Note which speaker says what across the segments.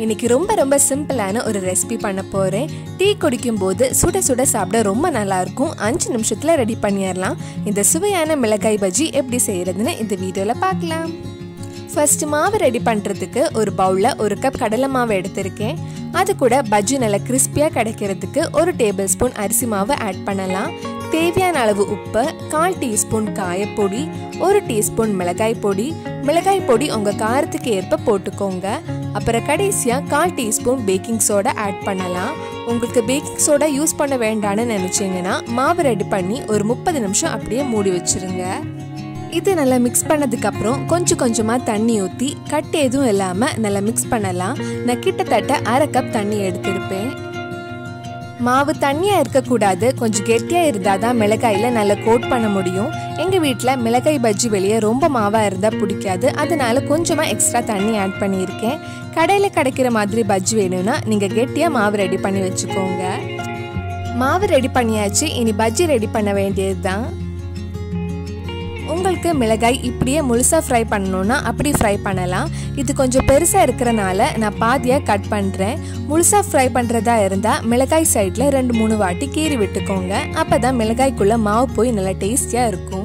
Speaker 1: இன்னைக்கு ரொம்ப ரொம்ப சிம்பிளான ஒரு ரெசிபி பண்ண போகிறேன் டீ குடிக்கும் போது சுட சுட சாப்பிட ரொம்ப நல்லா இருக்கும் அஞ்சு நிமிஷத்தில் ரெடி பண்ணிடலாம் இந்த சுவையான மிளகாய் பஜ்ஜி எப்படி செய்கிறதுன்னு இந்த வீடியோவில் பார்க்கலாம் ஃபர்ஸ்ட் மாவு ரெடி பண்ணுறதுக்கு ஒரு பவுலில் ஒரு கப் கடலை மாவு எடுத்திருக்கேன் அது கூட பஜ்ஜி நல்லா கிறிஸ்பியாக கிடைக்கிறதுக்கு ஒரு டேபிள் ஸ்பூன் அரிசி மாவு ஆட் பண்ணலாம் தேவையான அளவு உப்பு கால் டீஸ்பூன் காயப்பொடி ஒரு டீஸ்பூன் மிளகாய் பொடி மிளகாய் பொடி உங்கள் காரத்துக்கு ஏற்ப போட்டுக்கோங்க அப்புறம் கடைசியாக கால் டீஸ்பூன் பேக்கிங் சோடா ஆட் பண்ணலாம் உங்களுக்கு பேக்கிங் சோடா யூஸ் பண்ண வேண்டாம்னு நினச்சிங்கன்னா மாவு ரெடி பண்ணி ஒரு முப்பது நிமிஷம் அப்படியே மூடி வச்சுருங்க இது நல்லா மிக்ஸ் பண்ணதுக்கப்புறம் கொஞ்சம் கொஞ்சமாக தண்ணி ஊற்றி கட்டு எதுவும் இல்லாமல் நல்லா மிக்ஸ் பண்ணலாம் நான் கிட்டத்தட்ட அரை கப் தண்ணி எடுத்திருப்பேன் மாவு தண்ணியாக இருக்கக்கூடாது கொஞ்சம் கெட்டியாக இருந்தால் தான் மிளகாயில் நல்லா கோட் பண்ண முடியும் எங்கள் வீட்டில் மிளகாய் பஜ்ஜி வெளியே ரொம்ப மாவாக இருந்தால் பிடிக்காது அதனால கொஞ்சமாக எக்ஸ்ட்ரா தண்ணி ஆட் பண்ணியிருக்கேன் கடையில் கிடைக்கிற மாதிரி பஜ்ஜி வேணும்னா நீங்கள் கெட்டியாக மாவு ரெடி பண்ணி வச்சுக்கோங்க மாவு ரெடி பண்ணியாச்சு இனி பஜ்ஜி ரெடி பண்ண வேண்டியது தான் உங்களுக்கு மிளகாய் இப்படியே முழுசாக ஃப்ரை பண்ணணுன்னா அப்படி ஃப்ரை பண்ணலாம் இது கொஞ்சம் பெருசாக இருக்கிறனால நான் பாதியாக கட் பண்ணுறேன் முழுசாக ஃப்ரை பண்ணுறதா இருந்தால் மிளகாய் சைடில் ரெண்டு மூணு வாட்டி கீறி விட்டுக்கோங்க அப்போ தான் மிளகாய்க்குள்ளே மாவு போய் நல்லா டேஸ்டியாக இருக்கும்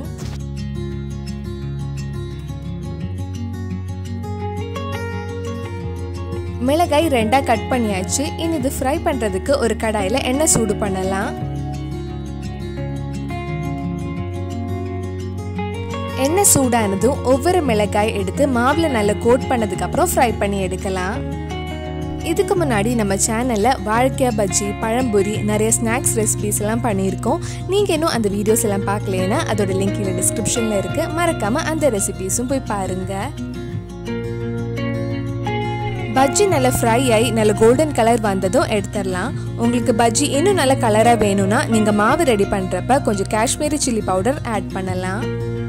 Speaker 1: மிளகாய் ரெண்டாக கட் பண்ணியாச்சு இனி இது ஃப்ரை பண்ணுறதுக்கு ஒரு கடாயில் எண்ணெய் சூடு பண்ணலாம் எண்ணெய் சூடானதும் ஒவ்வொரு மிளகாய் எடுத்து மாவில் நல்லா கோட் பண்ணதுக்கப்புறம் ஃப்ரை பண்ணி எடுக்கலாம் இதுக்கு முன்னாடி நம்ம சேனலில் வாழைக்காய் பஜ்ஜி பழம்பொரி நிறைய ஸ்நாக்ஸ் ரெசிபிஸ் எல்லாம் பண்ணியிருக்கோம் நீங்கள் இன்னும் அந்த வீடியோஸ் எல்லாம் பார்க்கலனா அதோட லிங்க் இல்லை டிஸ்கிரிப்ஷனில் இருக்குது மறக்காமல் அந்த ரெசிபிஸும் போய் பாருங்கள் பஜ்ஜி நல்லா ஃப்ரை ஆகி நல்ல கோல்டன் கலர் வந்ததும் எடுத்துடலாம் உங்களுக்கு பஜ்ஜி இன்னும் நல்ல கலராக வேணும்னா நீங்கள் மாவு ரெடி பண்ணுறப்ப கொஞ்சம் காஷ்மீரி சில்லி பவுடர் ஆட் பண்ணலாம்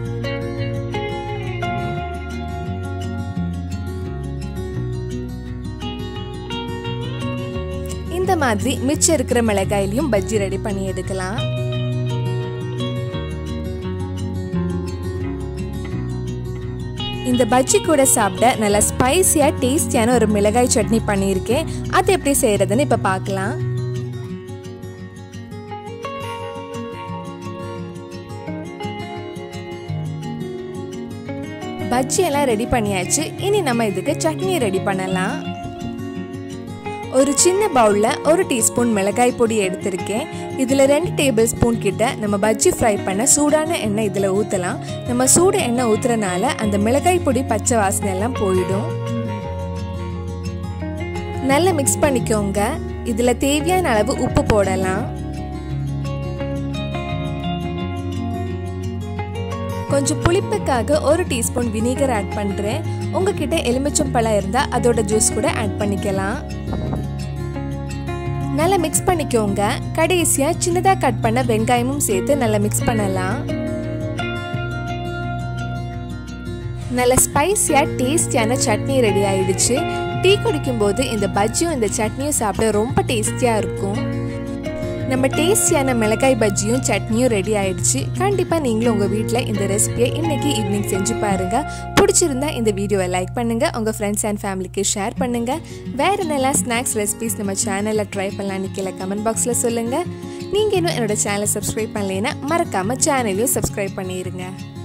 Speaker 1: இந்த மாதிரி மிச்சம் இருக்கிற மிளகாயிலையும் பஜ்ஜி ரெடி பண்ணி எடுக்கலாம் இந்த பஜ்ஜி கூட சாப்பிட நல்லா ஸ்பைசியாக டேஸ்டியான ஒரு மிளகாய் சட்னி பண்ணியிருக்கேன் அது எப்படி செய்கிறதுன்னு இப்போ பார்க்கலாம் பஜ்ஜி எல்லாம் ரெடி பண்ணியாச்சு இனி நம்ம இதுக்கு சட்னி ரெடி பண்ணலாம் ஒரு சின்ன பவுலில் ஒரு டீஸ்பூன் மிளகாய் பொடி எடுத்திருக்கேன் இதில் ரெண்டு டேபிள் ஸ்பூன் கிட்ட நம்ம பஜ்ஜி ஃப்ரை பண்ண சூடான எண்ணெய் இதில் ஊற்றலாம் நம்ம சூடு எண்ணெய் ஊற்றுறனால அந்த மிளகாய் பொடி பச்சை வாசனை எல்லாம் போயிடும் நல்லா மிக்ஸ் பண்ணிக்கோங்க இதில் தேவையான அளவு உப்பு போடலாம் கொஞ்சம் புளிப்புக்காக ஒரு டீஸ்பூன் வினிகர் ஆட் பண்ணுறேன் உங்ககிட்ட எலுமிச்சம் பழம் இருந்தால் அதோட ஜூஸ் கூட ஆட் பண்ணிக்கலாம் நல்லா மிக்ஸ் பண்ணிக்கோங்க கடைசியாக சின்னதாக கட் பண்ண வெங்காயமும் சேர்த்து நல்லா மிக்ஸ் பண்ணலாம் நல்ல ஸ்பைஸியாக டேஸ்டியான சட்னி ரெடி ஆயிடுச்சு டீ குடிக்கும்போது இந்த பஜ்ஜியும் இந்த சட்னியும் சாப்பிட ரொம்ப டேஸ்டியாக இருக்கும் நம்ம டேஸ்டியான மிளகாய் பஜ்ஜியும் சட்னியும் ரெடி ஆயிடுச்சு கண்டிப்பாக நீங்களும் உங்கள் வீட்டில் இந்த ரெசிபியை இன்னைக்கு ஈவினிங் செஞ்சு பாருங்கள் பிடிச்சிருந்தா இந்த வீடியோவை லைக் பண்ணுங்கள் உங்கள் ஃப்ரெண்ட்ஸ் அண்ட் ஃபேமிலிக்கு ஷேர் பண்ணுங்கள் வேறு என்னெல்லாம் ஸ்நாக்ஸ் ரெசிபிஸ் நம்ம சேனலில் ட்ரை பண்ணலான்னு கீழே கமெண்ட் பாக்ஸில் சொல்லுங்கள் நீங்கள் இன்னும் என்னோட சேனலை சப்ஸ்கிரைப் பண்ணலைன்னா மறக்காமல் சேனலையும் சப்ஸ்கிரைப் பண்ணிடுங்க